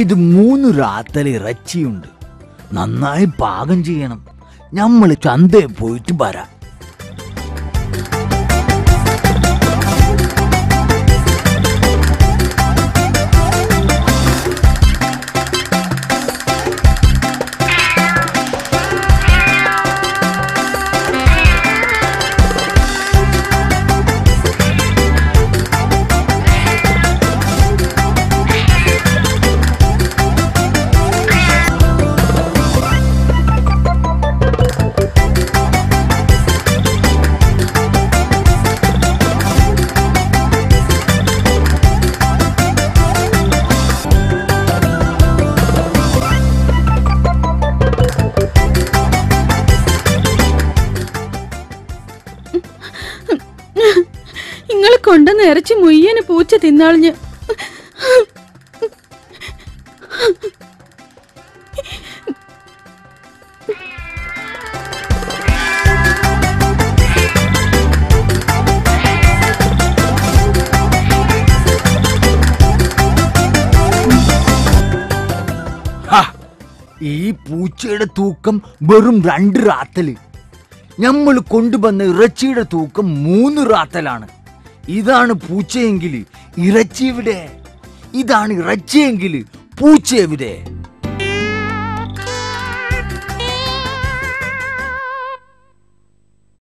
ഇത് മൂന്ന് റാത്തൽ ഇറച്ചിയുണ്ട് നന്നായി പാകം ചെയ്യണം നമ്മൾ ചന്തയിൽ പോയിട്ട് വരാം നിങ്ങൾ കൊണ്ടുവന്ന് ഇറച്ചി മുയ്യന് പൂച്ച തിന്നാളിഞ്ഞ് ഹ, ഈ പൂച്ചയുടെ തൂക്കം വെറും രണ്ട് റാത്തല് നമ്മൾ കൊണ്ടുവന്ന ഇറച്ചിയുടെ തൂക്കം മൂന്ന് റാത്തലാണ് ഇതാണ് പൂച്ചയെങ്കിൽ ഇറച്ചി എവിടെ ഇതാണ് ഇറച്ചിയെങ്കിൽ പൂച്ച എവിടെ